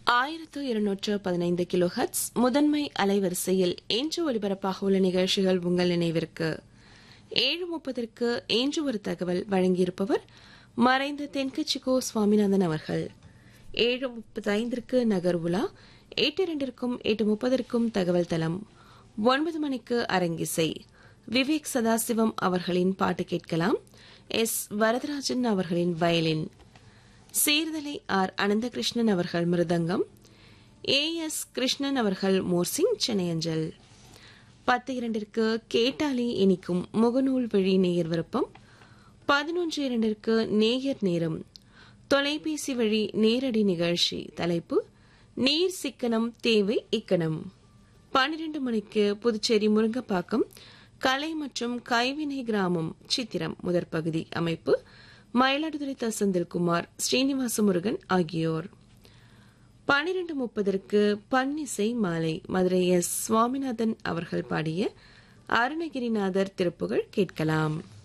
ஆயிரத்து இருநூற்று பதினைந்து கிலோ ஹட்ஸ் முதன்மை அலைவரிசையில் இன்று ஒலிபரப்பாக உள்ள நிகழ்ச்சிகள் உங்கள் நினைவிற்கு ஏழு முப்பதற்கு இன்று ஒரு தகவல் வழங்கியிருப்பவர் மறைந்த தென்கட்சிகோ சுவாமிநாதன் அவர்கள் ஏழு முப்பத்தைந்திற்கு நகர் உலா எட்டு இரண்டிற்கும் எட்டு முப்பதற்கும் தகவல் தளம் ஒன்பது மணிக்கு அரங்கிசை விவேக் சதாசிவம் அவர்களின் பாட்டு கேட்கலாம் எஸ் வரதராஜன் அவர்களின் வயலின் சீர்தலை ஆர் அனந்தகிருஷ்ணன் அவர்கள் மிருதங்கம் ஏ எஸ் கிருஷ்ணன் அவர்கள் மோர்சிங் சென்னையஞ்சல் பத்து இரண்டிற்கு கேட்டாலே இனிக்கும் முகநூல் வழி நேயர் விருப்பம் பதினொன்று இரண்டிற்கு நேயர் நேரம் தொலைபேசி வழி நேரடி நிகழ்ச்சி தலைப்பு நீர் சிக்கனம் தேவை இக்கணம் பன்னிரண்டு மணிக்கு புதுச்சேரி முருங்கப்பாக்கம் கலை மற்றும் கைவினை கிராமம் சித்திரம் முதற் பகுதி அமைப்பு மயிலாடுதுறை த செந்தில்குமார் ஸ்ரீனிவாச முருகன் ஆகியோர் பனிரெண்டு முப்பதற்கு பன்னிசை மாலை மதுரை எஸ் சுவாமிநாதன் அவர்கள் பாடிய அருணகிரிநாதர் திருப்புகள் கேட்கலாம்